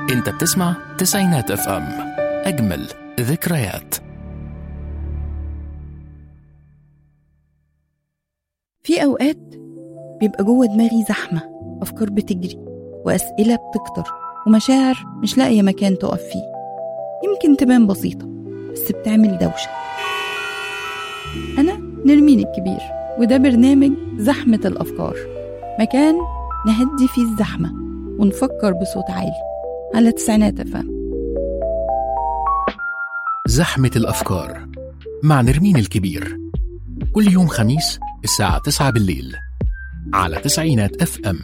انت بتسمع تسعينات اف ام اجمل ذكريات في أوقات بيبقى جوه دماغي زحمة أفكار بتجري وأسئلة بتكتر ومشاعر مش لاقية مكان تقف فيه يمكن تبان بسيطة بس بتعمل دوشة أنا نرمين الكبير وده برنامج زحمة الأفكار مكان نهدي فيه الزحمة ونفكر بصوت عالي على تسعينات أفهم زحمة الأفكار مع نرمين الكبير كل يوم خميس الساعة 9 بالليل على تسعينات اف ام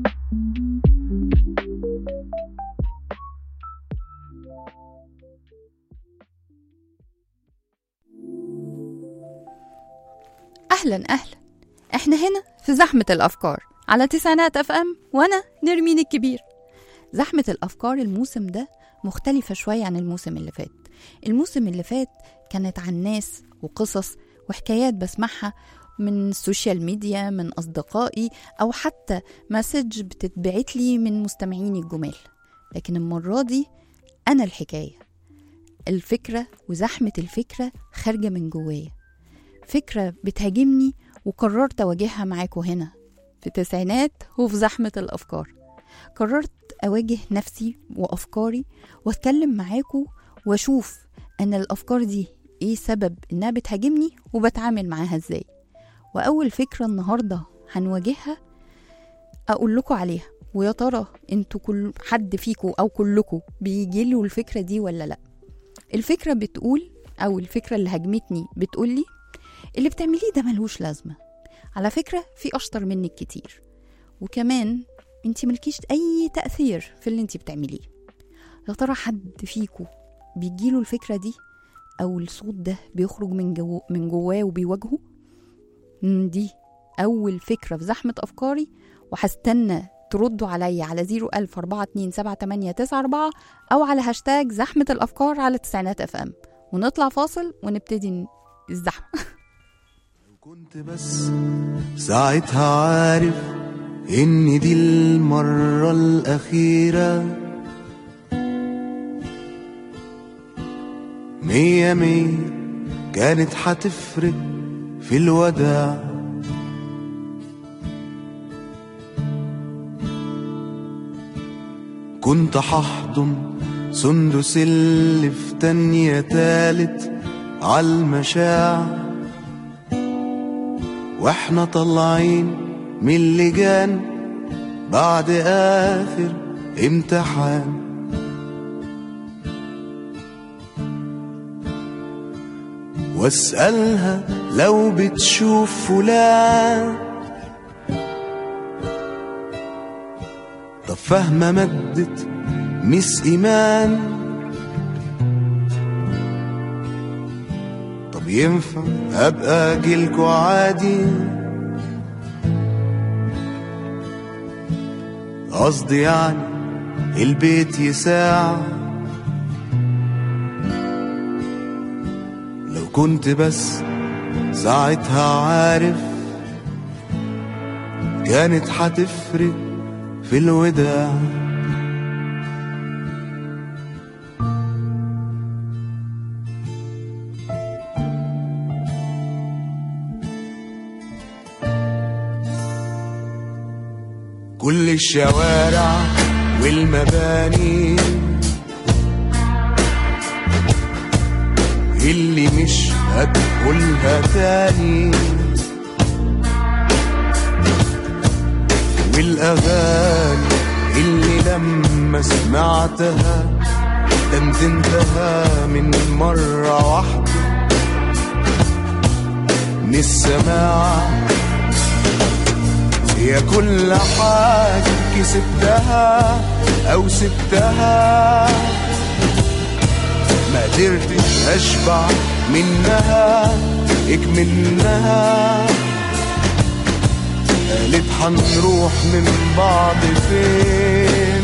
أهلا أهلا إحنا هنا في زحمة الأفكار على تسعينات أف أم وأنا نرمين الكبير زحمة الأفكار الموسم ده مختلفة شوية عن الموسم اللي فات الموسم اللي فات كانت عن ناس وقصص وحكايات بسمعها من السوشيال ميديا من أصدقائي أو حتى مسج بتتبعت لي من مستمعيني الجمال لكن المرة دي أنا الحكاية الفكرة وزحمة الفكرة خارجة من جوايا فكرة بتهاجمني وقررت أواجهها معاكم هنا في تسعينات وفي زحمة الأفكار قررت أواجه نفسي وأفكاري وأتكلم معاكم وأشوف أن الأفكار دي إيه سبب إنها بتهاجمني وبتعامل معاها إزاي وأول فكرة النهاردة هنواجهها أقول لكم عليها ويا ترى انتوا كل حد فيكم أو كلكم بيجيله الفكرة دي ولا لأ الفكرة بتقول أو الفكرة اللي هاجمتني بتقولي اللي بتعمليه ده ملوش لازمة على فكرة في أشطر منك كتير وكمان انت ملكيش أي تأثير في اللي انت بتعمليه يا ترى حد فيكو بيجيله الفكرة دي أو الصوت ده بيخرج من جو من جواه وبيواجهه مم، دي أول فكرة في زحمة أفكاري وهستنى تردوا عليا على 010427894 أو على هاشتاج زحمة الأفكار على تسعينات اف ام ونطلع فاصل ونبتدي ن- الزحمة كنت بس ساعتها عارف إن دي المرة الأخيرة مية مية كانت هتفرق في الوداع كنت هحضن سندس اللي في تانية تالت عالمشاعر واحنا طالعين من اللجان بعد اخر امتحان واسألها لو بتشوف فلان طب فاهمة مدت مس إيمان طب ينفع ابقى اجيلكوا عادي قصدي يعني البيت يساع لو كنت بس ساعتها عارف كانت هتفرق في الوداع كل الشوارع والمباني اللي مش هدخلها تاني والأغاني اللي لما سمعتها دندنتها من مرة واحدة من السماع هي كل حاجة كسبتها أو سبتها ما قدرتش أشبع منها اكملناها قالت هنروح من بعض فين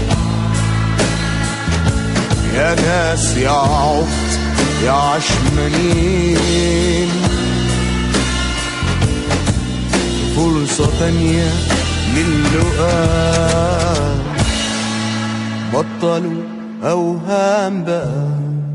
يا ناس يا عبط يا عشمانين فرصة تانية للقاء بطلوا أوهام بقى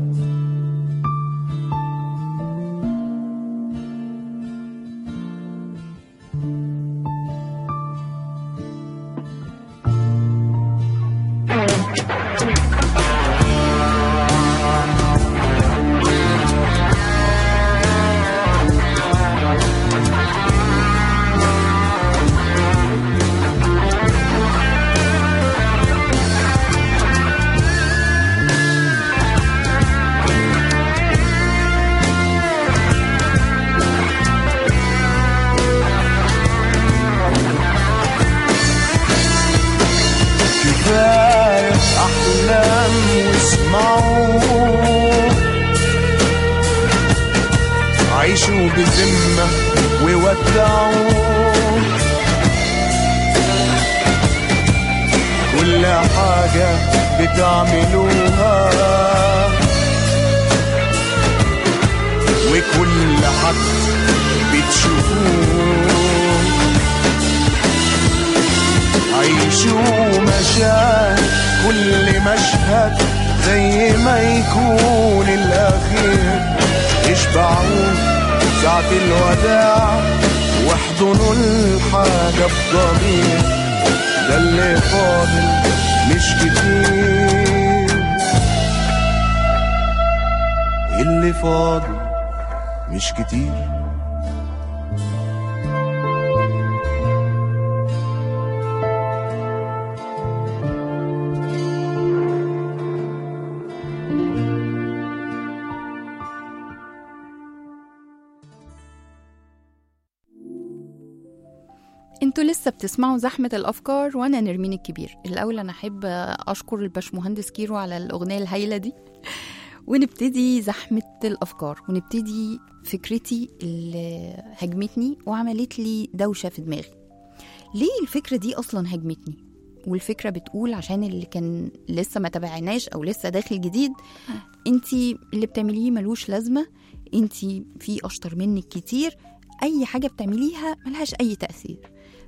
كفاية أحلام واسمعوا عيشوا بذمة وودعوا كل حاجة بتعملوها وكل حد بتشوفوه عيشوا مشاهد كل مشهد زي ما يكون الأخير اشبعوا ساعة الوداع واحضنوا الحاجة بضمير ده اللي فاضل مش كتير اللي فاضل مش كتير انتوا لسه بتسمعوا زحمة الأفكار وأنا نرمين الكبير الأول أنا أحب أشكر الباشمهندس كيرو على الأغنية الهايلة دي ونبتدي زحمة الأفكار ونبتدي فكرتي اللي هجمتني وعملت لي دوشة في دماغي ليه الفكرة دي أصلا هجمتني والفكرة بتقول عشان اللي كان لسه ما تابعناش أو لسه داخل جديد انتي اللي بتعمليه ملوش لازمة انتي في أشطر منك كتير أي حاجة بتعمليها ملهاش أي تأثير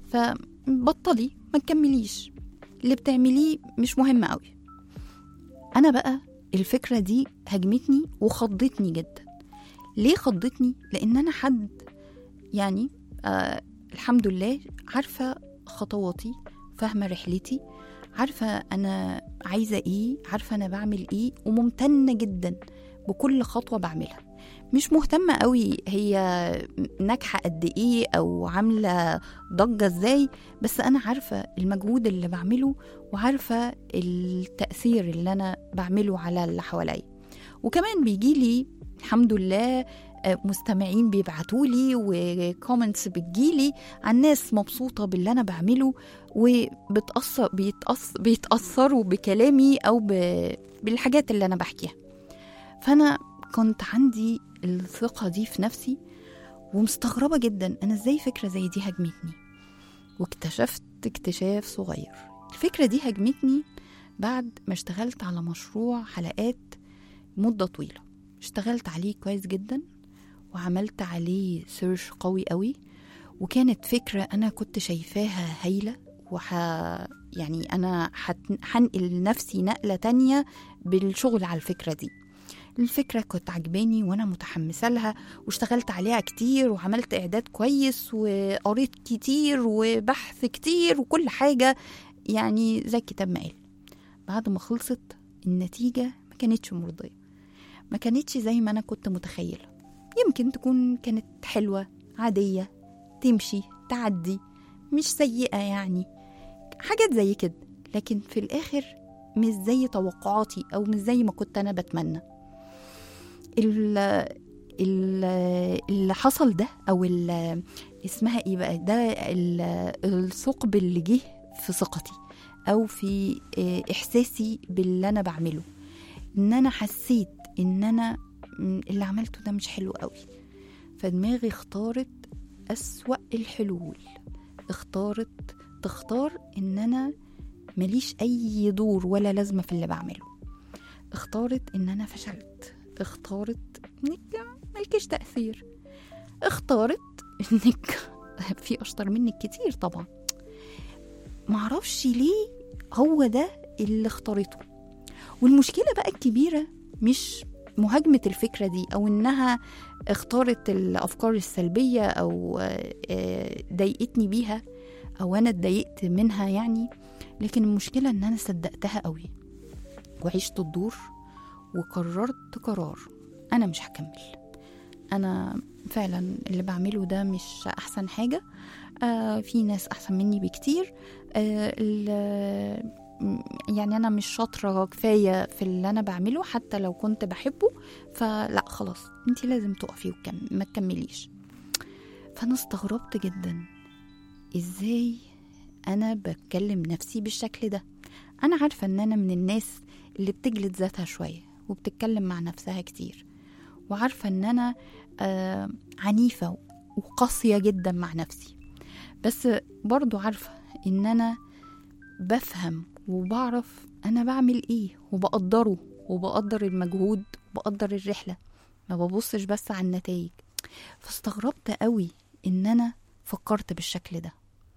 فبطلي ما تكمليش اللي بتعمليه مش مهم قوي انا بقى الفكره دي هجمتني وخضتني جدا ليه خضتني لان انا حد يعني آه الحمد لله عارفه خطواتي فاهمه رحلتي عارفه انا عايزه ايه عارفه انا بعمل ايه وممتنه جدا بكل خطوه بعملها مش مهتمة قوي هي ناجحة قد ايه او عاملة ضجة ازاي بس انا عارفة المجهود اللي بعمله وعارفة التأثير اللي انا بعمله على اللي حواليا وكمان بيجيلي الحمد لله آه، مستمعين بيبعتولي وكومنتس بتجيلي عن ناس مبسوطة باللي أنا بعمله وبتأثر بيتأثر بيتأثروا بكلامي أو ب- بالحاجات اللي أنا بحكيها فأنا كنت عندي الثقة دي في نفسي ومستغربة جدا أنا إزاي فكرة زي دي هجمتني واكتشفت اكتشاف صغير الفكرة دي هجمتني بعد ما اشتغلت على مشروع حلقات مدة طويلة اشتغلت عليه كويس جدا وعملت عليه سيرش قوي قوي وكانت فكرة أنا كنت شايفاها هايلة وح يعني أنا حت- هنقل نفسي نقلة تانية بالشغل على الفكرة دي الفكرة كنت عجباني وأنا متحمسة لها واشتغلت عليها كتير وعملت إعداد كويس وقريت كتير وبحث كتير وكل حاجة يعني زي الكتاب ما قال بعد ما خلصت النتيجة ما كانتش مرضية ما كانتش زي ما أنا كنت متخيلة يمكن تكون كانت حلوة عادية تمشي تعدي مش سيئة يعني حاجات زي كده لكن في الآخر مش زي توقعاتي أو مش زي ما كنت أنا بتمنى ال ال اللي حصل ده او ال- اسمها ايه بقى ده ال- الثقب اللي جه في ثقتي او في آه، احساسي باللي انا بعمله ان انا حسيت ان انا م، اللي عملته ده مش حلو قوي فدماغي اختارت اسوا الحلول اختارت تختار ان انا ماليش اي دور ولا لازمه في اللي بعمله اختارت ان انا فشلت اختارت انك ملكش تاثير اختارت انك في اشطر منك كتير طبعا معرفش ليه هو ده اللي اختارته والمشكله بقى الكبيره مش مهاجمه الفكره دي او انها اختارت الافكار السلبيه او آه، آه، ضايقتني بيها او انا اتضايقت منها يعني لكن المشكله ان انا صدقتها قوي وعشت الدور وقررت قرار انا مش هكمل انا فعلا اللي بعمله ده مش احسن حاجه آه في ناس احسن مني بكتير آه ال- م- يعني انا مش شاطره كفايه في اللي انا بعمله حتى لو كنت بحبه فلا خلاص انت لازم تقفي وكم ما تكمليش فانا استغربت جدا ازاي انا بتكلم نفسي بالشكل ده انا عارفه ان انا من الناس اللي بتجلد ذاتها شويه وبتتكلم مع نفسها كتير وعارفه ان انا آه عنيفه وقاسيه جدا مع نفسي بس برضو عارفه ان انا بفهم وبعرف انا بعمل ايه وبقدره وبقدر المجهود وبقدر الرحله ما ببصش بس على النتائج فاستغربت قوي ان انا فكرت بالشكل ده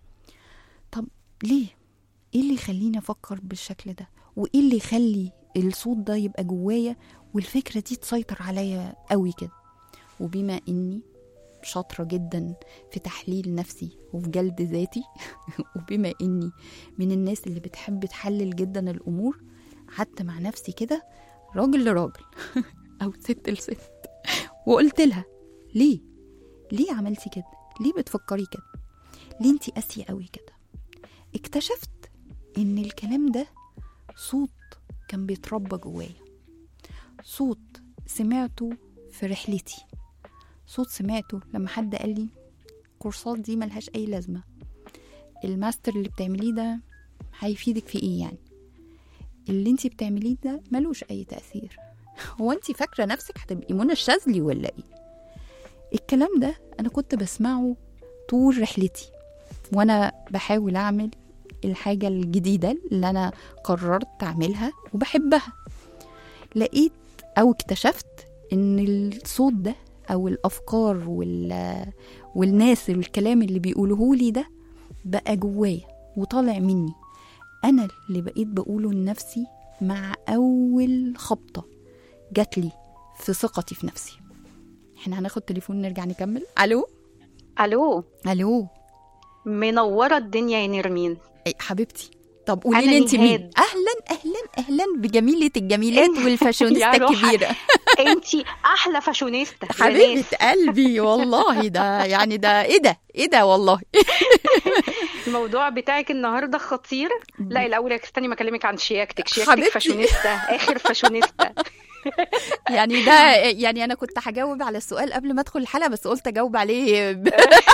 طب ليه ايه اللي يخليني افكر بالشكل ده وايه اللي يخلي الصوت ده يبقى جوايا والفكره دي تسيطر عليا قوي كده وبما اني شاطره جدا في تحليل نفسي وفي جلد ذاتي وبما اني من الناس اللي بتحب تحلل جدا الامور قعدت مع نفسي كده راجل لراجل او ست لست وقلت لها ليه ليه عملتي كده ليه بتفكري كده ليه انتي قاسيه قوي كده اكتشفت ان الكلام ده صوت كان بيتربى جوايا صوت سمعته في رحلتي صوت سمعته لما حد قال لي الكورسات دي ملهاش اي لازمه الماستر اللي بتعمليه ده هيفيدك في ايه يعني اللي انتي بتعمليه ده ملوش اي تاثير هو انتي فاكره نفسك هتبقي منى الشاذلي ولا ايه الكلام ده انا كنت بسمعه طول رحلتي وانا بحاول اعمل الحاجه الجديده اللي انا قررت اعملها وبحبها لقيت او اكتشفت ان الصوت ده او الافكار وال والناس الكلام اللي بيقولوه لي ده بقى جوايا وطالع مني انا اللي بقيت بقوله لنفسي مع اول خبطه جات لي في ثقتي في نفسي احنا هناخد تليفون نرجع نكمل الو الو الو منوره الدنيا يا نرمين أي حبيبتي طب قولي أنا لي انت مين نهاد. اهلا اهلا اهلا بجميله الجميلات إيه؟ والفاشونيستا يا روحي. الكبيره انتي احلى فاشونيستا يا حبيبه ناس. قلبي والله ده يعني ده ايه ده ايه ده والله الموضوع بتاعك النهارده خطير لا الاول استني ما اكلمك عن شياكتك شياكتك حبيبتي. فاشونيستا اخر فاشونيستا يعني ده يعني انا كنت هجاوب على السؤال قبل ما ادخل الحلقه بس قلت اجاوب عليه ب...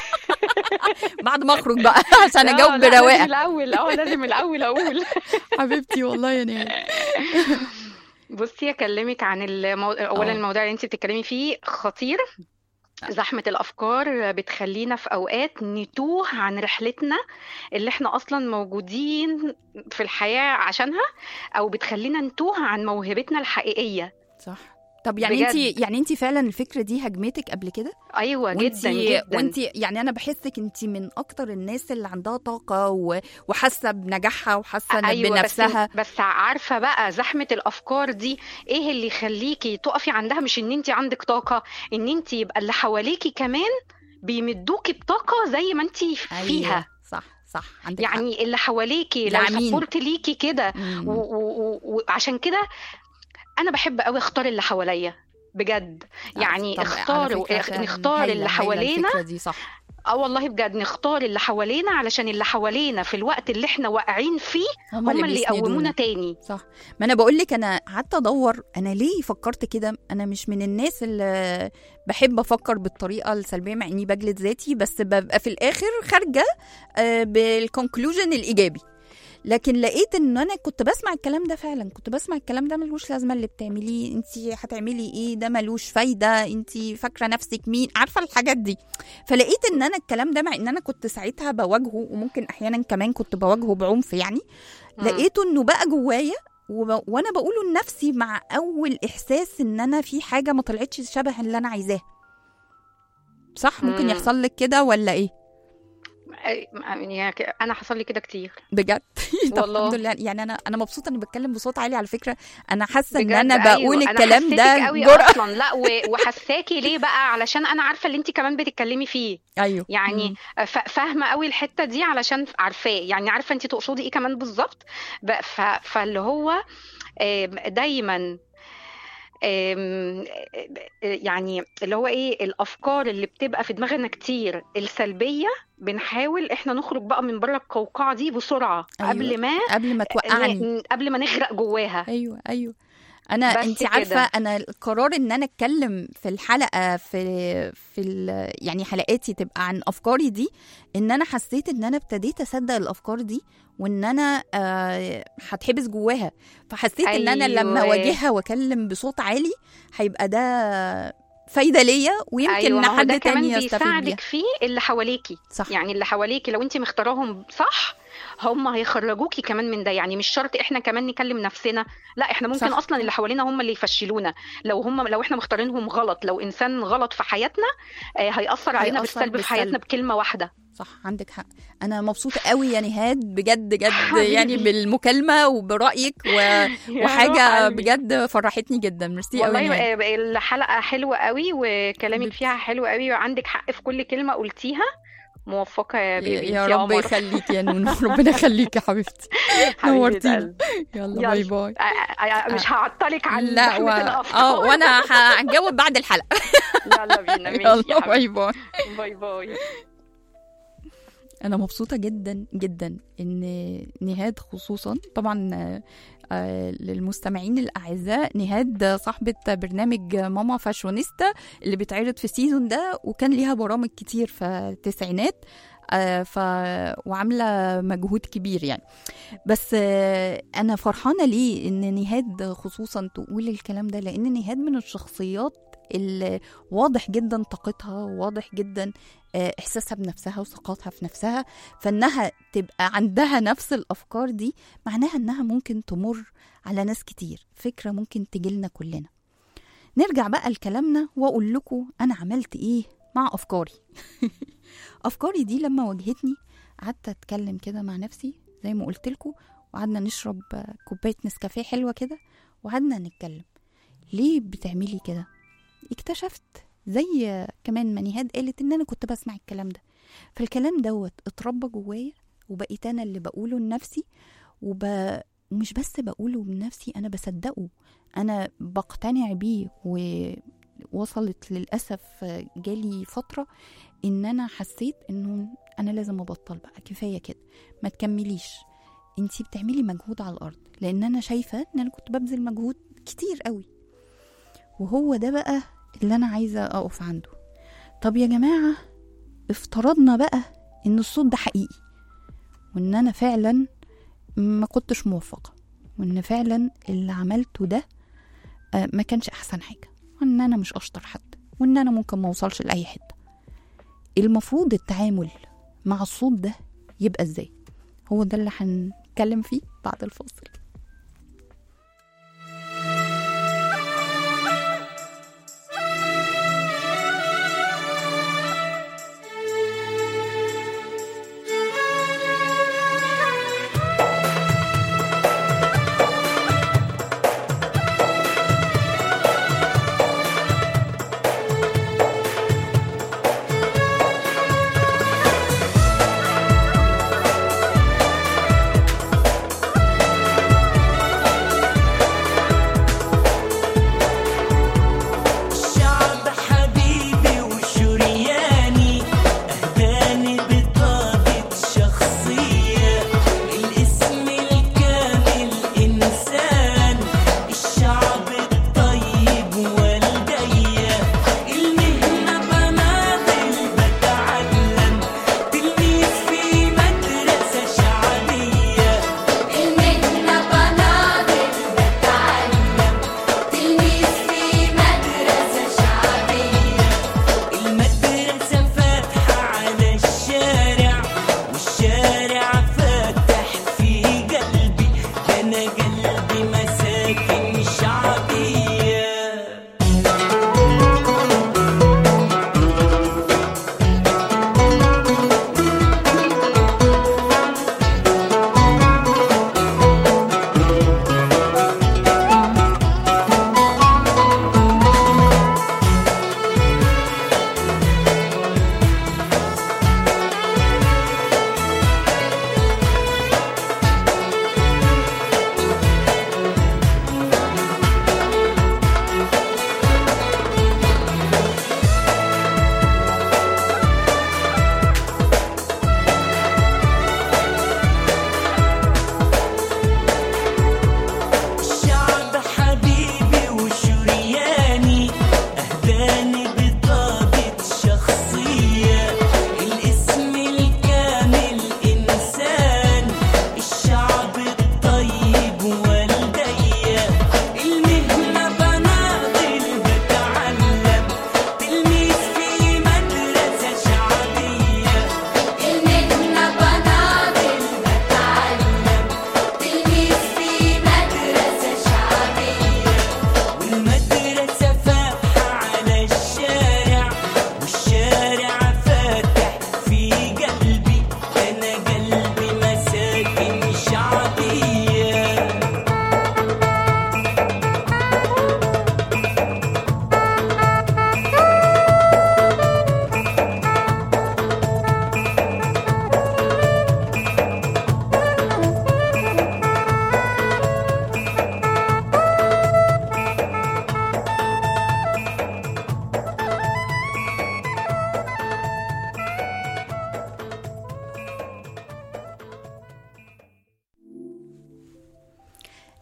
بعد ما اخرج بقى عشان آه، اجاوب لا، لازم برواقه الاول اه لازم الاول اقول حبيبتي والله يا نهاد بصي اكلمك عن المو... اولا آه. الموضوع اللي انت بتتكلمي فيه خطير زحمة الأفكار بتخلينا في أوقات نتوه عن رحلتنا اللي احنا أصلا موجودين في الحياة عشانها أو بتخلينا نتوه عن موهبتنا الحقيقية صح طب يعني بجد. انت يعني انت فعلا الفكره دي هجمتك قبل كده أيوة جدا جدا وانت يعني انا بحسك انت من اكتر الناس اللي عندها طاقه و... وحاسه بنجاحها وحاسه ايوه بنفسها بس بس عارفه بقى زحمه الافكار دي ايه اللي يخليكي تقفي عندها مش ان انت عندك طاقه ان انت يبقى اللي حواليكي كمان بيمدوكي بطاقه زي ما انت فيها أيوة. صح صح عندك حق. يعني اللي حواليكي لو داعمين. سبورت ليكي كده مم. و- و- و- وعشان كده انا بحب قوي اختار اللي حواليا بجد يعني طب على اختار فكرة فعلاً نختار هايلة- اللي هايلة حوالينا الفكرة دي صح اه والله بجد نختار اللي حوالينا علشان اللي حوالينا في الوقت اللي احنا واقعين فيه هم هم اللي بيسندونا. يقومونا تاني صح ما انا بقول لك انا قعدت ادور انا ليه فكرت كده انا مش من الناس اللي بحب افكر بالطريقه السلبيه مع اني بجلد ذاتي بس ببقى في الاخر خارجه آه، بالكونكلوجن الايجابي لكن لقيت ان انا كنت بسمع الكلام ده فعلا كنت بسمع الكلام ده ملوش لازمه اللي بتعمليه انت هتعملي ايه ده ملوش فايده انت فاكره نفسك مين عارفه الحاجات دي فلقيت ان انا الكلام ده مع ان انا كنت ساعتها بواجهه وممكن احيانا كمان كنت بواجهه بعنف يعني مم. لقيته انه بقى جوايا وب... وانا بقوله لنفسي مع اول احساس ان انا في حاجه ما طلعتش شبه اللي انا عايزاها صح ممكن مم. يحصل لك كده ولا ايه يعني انا حصل لي كده كتير بجد طب والله. الحمد لله يعني انا انا مبسوطه اني بتكلم بصوت عالي على فكره انا حاسه ان بجد انا أيوة. بقول أنا الكلام حسيتك ده قوي جرأة اصلا لا و- وحساكي ليه بقى علشان انا عارفه اللي انت كمان بتتكلمي فيه ايوه يعني مم. ف- فاهمه قوي الحته دي علشان عارفاه يعني عارفه انت تقصدي ايه كمان بالظبط ب- ف- فاللي هو آم، دايما آم، يعني اللي هو ايه الافكار اللي بتبقى في دماغنا كتير السلبيه بنحاول احنا نخرج بقى من بره القوقعه دي بسرعه أيوة. قبل ما قبل ما توقعني ن- قبل ما نغرق جواها ايوه ايوه انا بس انت عارفه كده. انا القرار ان انا اتكلم في الحلقه في في ال- يعني حلقاتي تبقى عن افكاري دي ان انا حسيت ان انا ابتديت اصدق الافكار دي وان انا آه، هتحبس جواها فحسيت ان انا لما أيوة. اواجهها واكلم بصوت عالي هيبقى ده فايده ليا ويمكن ايوه ان ما هو ده حد تاني كمان يستفيد بيها بيساعدك فيه اللي حواليكي صح يعني اللي حواليكي لو انت مختاراهم صح هم هيخرجوكي كمان من ده يعني مش شرط احنا كمان نكلم نفسنا لا احنا ممكن صح. اصلا اللي حوالينا هم اللي يفشلونا لو هم لو احنا مختارينهم غلط لو انسان غلط في حياتنا آه، هيأثر علينا هيأثر بالسلب في بالسلب. حياتنا بكلمة واحدة صح عندك حق انا مبسوطه قوي يا نهاد بجد بجد حبيبي. يعني بالمكالمه وبرايك و... يا روح وحاجه قلبي. بجد فرحتني جدا ميرسي قوي يا والله نهاد آه، الحلقة حلوة قوي وكلامك حبيبتي. فيها حلو قوي وعندك حق في كل كلمة قلتيها موفقة يا بيبي يا انت رب قمر. يخليك يا نونو ربنا يخليك يا حبيبتي حبيبة نورتينا قلبي. يلا يلا. باي باي آه، آه، آه، مش هعطلك عن لا زحمة و... الأفكار اه وانا هنجاوب بعد الحلقه يلا بينا ماشي يلا يا باي باي حبيبي. باي باي انا مبسوطه جدا جدا ان نهاد خصوصا طبعا آه، آه، للمستمعين الاعزاء نهاد صاحبه برنامج ماما فاشونيستا اللي بيتعرض في السيزون ده وكان ليها برامج كتير في التسعينات آه، ف وعامله مجهود كبير يعني بس آه، انا فرحانه ليه ان نهاد خصوصا تقول الكلام ده لان نهاد من الشخصيات اللي واضح جدا طاقتها واضح جدا آه، احساسها بنفسها وثقتها في نفسها فانها تبقى عندها نفس الافكار دي معناها انها ممكن تمر على ناس كتير فكره ممكن تجيلنا كلنا نرجع بقى لكلامنا واقول لكم انا عملت ايه مع افكاري افكاري دي لما واجهتني قعدت اتكلم كده مع نفسي زي ما قلت لكم وقعدنا نشرب آه، كوبايه نسكافيه حلوه كده وقعدنا نتكلم ليه بتعملي كده اكتشفت زي آه، كمان ما نهاد قالت ان انا كنت بسمع الكلام ده فالكلام دوت اتربى جوايا وبقيت انا اللي بقوله لنفسي وب... ومش بس بقوله لنفسي انا بصدقه انا بقتنع بيه ووصلت للاسف آه، جالي فتره ان انا حسيت انه انا لازم ابطل بقى كفايه كده ما تكمليش انتي بتعملي مجهود على الارض لان انا شايفه ان انا كنت ببذل مجهود كتير قوي وهو ده بقى اللي انا عايزه اقف عنده طب يا جماعه افترضنا بقى ان الصوت ده حقيقي وان انا فعلا ما كنتش موفقه وان فعلا اللي عملته ده آه، ما كانش احسن حاجه وان انا مش اشطر حد وان انا ممكن ما اوصلش لاي حته المفروض التعامل مع الصوت ده يبقى ازاي هو ده اللي هنتكلم فيه بعد الفاصل يا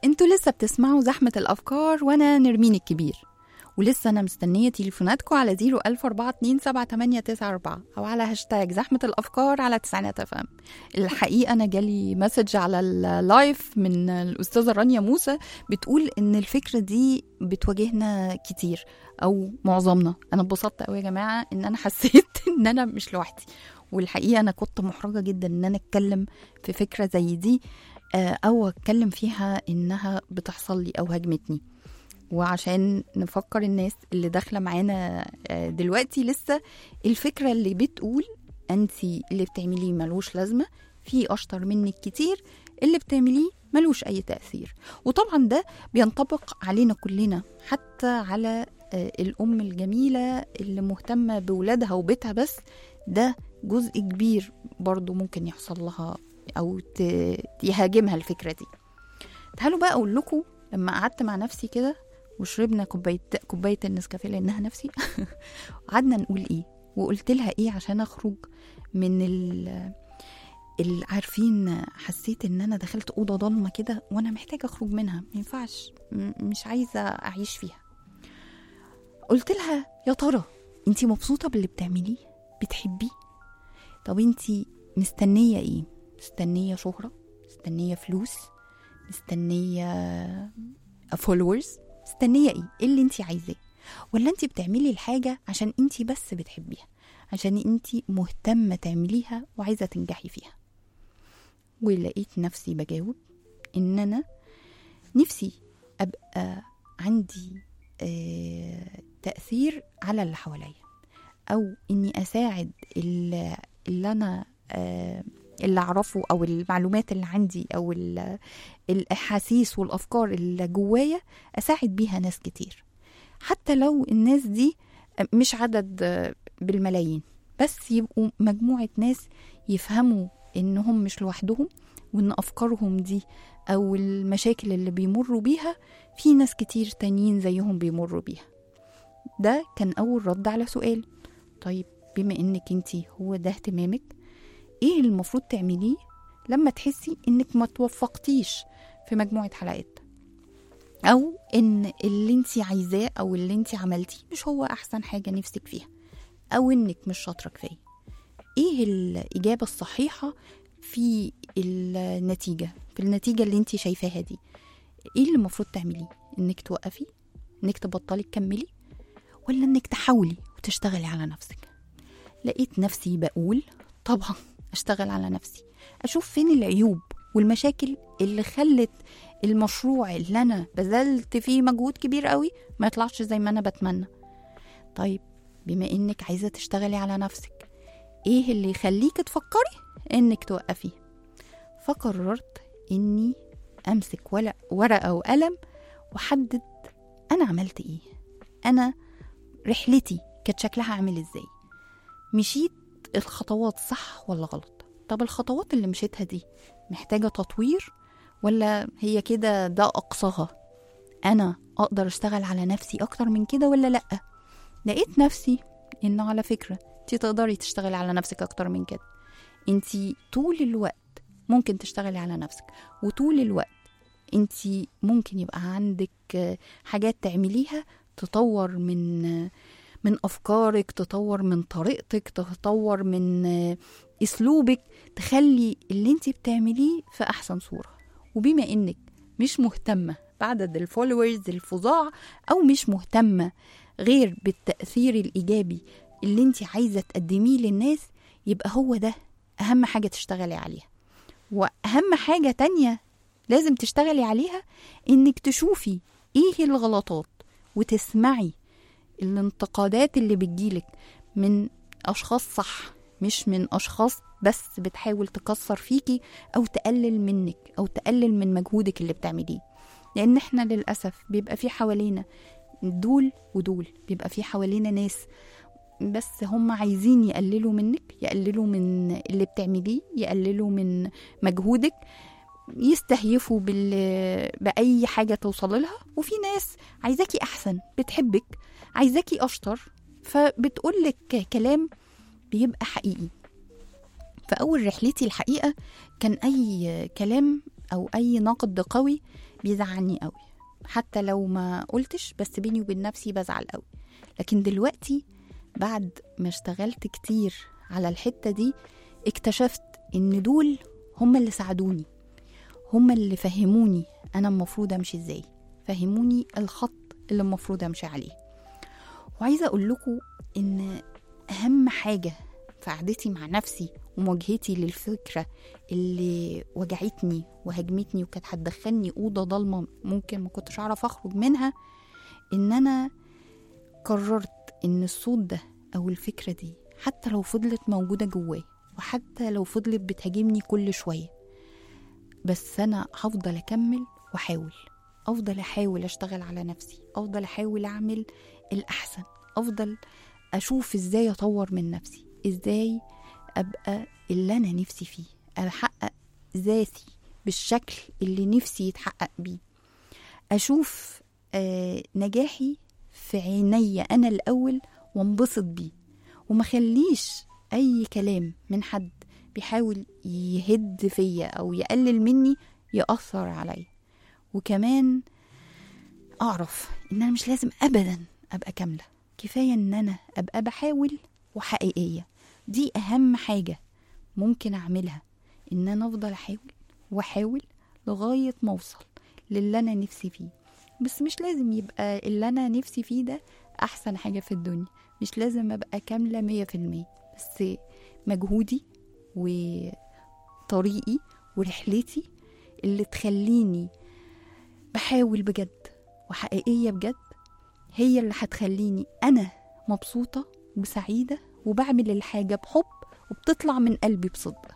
انتوا لسه بتسمعوا زحمة الأفكار وأنا نرمين الكبير ولسه أنا مستنية تليفوناتكم على 014278994 أو على هاشتاج زحمة الأفكار على تسعينات اف ام الحقيقة أنا جالي مسج على اللايف من الأستاذة رانيا موسى بتقول إن الفكرة دي بتواجهنا كتير أو معظمنا أنا اتبسطت قوي يا جماعة إن أنا حسيت إن أنا مش لوحدي والحقيقة أنا كنت محرجة جدا إن أنا أتكلم في فكرة زي دي آه، أو أتكلم فيها إنها بتحصل لي أو هاجمتني وعشان نفكر الناس اللي داخلة معانا آه، دلوقتي لسه الفكرة اللي بتقول أنت اللي بتعمليه ملوش لازمة في أشطر منك كتير اللي بتعمليه ملوش أي تأثير وطبعا ده بينطبق علينا كلنا حتى على آه، الأم الجميلة اللي مهتمة بولادها وبيتها بس ده جزء كبير برضو ممكن يحصل لها أو ت- يهاجمها الفكرة دي تعالوا بقى أقول لكم لما قعدت مع نفسي كده وشربنا كوباية كوباية النسكافيه لأنها نفسي قعدنا نقول إيه وقلت لها إيه عشان أخرج من ال ال- عارفين حسيت ان انا دخلت اوضه ضلمه كده وانا محتاجه اخرج منها ما ينفعش م- مش عايزه اعيش فيها قلت لها يا ترى انتي مبسوطه باللي بتعمليه بتحبيه طب انتي مستنيه ايه مستنيه شهره مستنيه فلوس مستنيه فولورز مستنيه ايه ايه اللي انتي عايزاه ولا انتي بتعملي الحاجه عشان انتي بس بتحبيها عشان انتي مهتمه تعمليها وعايزه تنجحي فيها ولقيت نفسي بجاوب ان انا نفسي ابقى عندي آه تاثير على اللي حواليا او اني اساعد اللي, اللي انا آه اللي اعرفه او المعلومات اللي عندي او ال- الاحاسيس والافكار اللي جوايا اساعد بيها ناس كتير حتى لو الناس دي مش عدد آه، بالملايين بس يبقوا مجموعة ناس يفهموا انهم مش لوحدهم وان افكارهم دي او المشاكل اللي بيمروا بيها في ناس كتير تانيين زيهم بيمروا بيها ده كان اول رد على سؤال طيب بما انك انتي هو ده اهتمامك ايه اللي المفروض تعمليه لما تحسي انك ما توفقتيش في مجموعة حلقات او ان اللي انتي عايزاه او اللي انتي عملتيه مش هو احسن حاجة نفسك فيها او انك مش شاطرة كفاية ايه الاجابة الصحيحة في النتيجة في النتيجة اللي انتي شايفاها دي ايه اللي المفروض تعمليه انك توقفي انك تبطلي تكملي ولا انك تحاولي وتشتغلي على نفسك لقيت نفسي بقول طبعا اشتغل على نفسي اشوف فين العيوب والمشاكل اللي خلت المشروع اللي انا بذلت فيه مجهود كبير قوي ما يطلعش زي ما انا بتمنى طيب بما انك عايزه تشتغلي على نفسك ايه اللي يخليك تفكري انك توقفي فقررت اني امسك ورق ورقه وقلم واحدد انا عملت ايه انا رحلتي كانت شكلها عامل ازاي مشيت الخطوات صح ولا غلط طب الخطوات اللي مشيتها دي محتاجه تطوير ولا هي كده ده اقصاها انا اقدر اشتغل على نفسي اكتر من كده ولا لا لقيت نفسي انه على فكره انت تقدري تشتغلي على نفسك اكتر من كده انت طول الوقت ممكن تشتغلي على نفسك وطول الوقت انت ممكن يبقى عندك آه، حاجات تعمليها تطور من آه، من افكارك تطور من طريقتك تطور من آه، اسلوبك تخلي اللي انت بتعمليه في احسن صوره وبما انك مش مهتمه بعدد الفولورز الفظاع او مش مهتمه غير بالتاثير الايجابي اللي انت عايزه تقدميه للناس يبقى هو ده اهم حاجه تشتغلي عليها واهم حاجه تانية لازم تشتغلي عليها انك تشوفي ايه الغلطات وتسمعي الانتقادات اللي بتجيلك من اشخاص صح مش من اشخاص بس بتحاول تكسر فيكي او تقلل منك او تقلل من مجهودك اللي بتعمليه لان احنا للاسف بيبقى في حوالينا دول ودول بيبقى في حوالينا ناس بس هم عايزين يقللوا منك يقللوا من اللي بتعمليه يقللوا من مجهودك يستهيفوا بال... بأي حاجة توصل لها وفي ناس عايزاكي أحسن بتحبك عايزاكي أشطر فبتقولك كلام بيبقى حقيقي فأول رحلتي الحقيقة كان أي كلام أو أي نقد قوي بيزعلني قوي حتى لو ما قلتش بس بيني وبين نفسي بزعل قوي لكن دلوقتي بعد ما اشتغلت كتير على الحتة دي اكتشفت ان دول هم اللي ساعدوني هم اللي فهموني انا المفروض امشي ازاي فهموني الخط اللي المفروض امشي عليه وعايزه اقول لكم ان اهم حاجه في قعدتي مع نفسي ومواجهتي للفكره اللي وجعتني وهجمتني وكانت هتدخلني اوضه ضلمه ممكن ما كنتش اعرف اخرج منها ان انا قررت ان الصوت ده او الفكره دي حتى لو فضلت موجوده جواي وحتى لو فضلت بتهاجمني كل شويه بس انا هفضل اكمل واحاول افضل احاول اشتغل على نفسي افضل احاول اعمل الاحسن افضل اشوف ازاي اطور من نفسي ازاي ابقى اللي انا نفسي فيه احقق ذاتي بالشكل اللي نفسي يتحقق بيه اشوف آه نجاحي في عيني انا الاول وانبسط بيه وما خليش اي كلام من حد بيحاول يهد فيا او يقلل مني ياثر عليا وكمان اعرف ان انا مش لازم ابدا ابقى كامله كفايه ان انا ابقى بحاول وحقيقيه دي اهم حاجه ممكن اعملها ان انا افضل احاول واحاول لغايه ما اوصل للي انا نفسي فيه بس مش لازم يبقى اللي انا نفسي فيه ده احسن حاجه في الدنيا مش لازم ابقى كامله مية في المية بس مجهودي وطريقي ورحلتي اللي تخليني بحاول بجد وحقيقية بجد هي اللي هتخليني أنا مبسوطة وسعيدة وبعمل الحاجة بحب وبتطلع من قلبي بصدق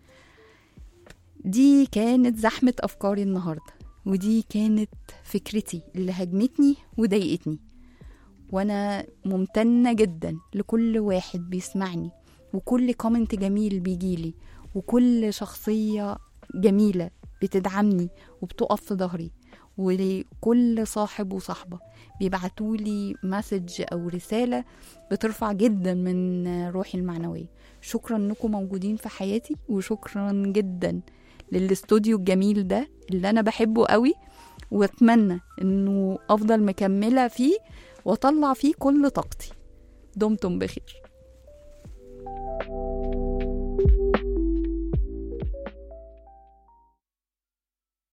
دي كانت زحمة أفكاري النهاردة ودي كانت فكرتي اللي هجمتني وضايقتني وأنا ممتنة جدا لكل واحد بيسمعني وكل كومنت جميل بيجيلي وكل شخصية جميلة بتدعمني وبتقف في ظهري ولكل صاحب وصاحبة بيبعتولي مسج أو رسالة بترفع جدا من روحي المعنوية شكرا انكم موجودين في حياتي وشكرا جدا للاستوديو الجميل ده اللي انا بحبه قوي واتمنى انه افضل مكملة فيه واطلع فيه كل طاقتي دمتم بخير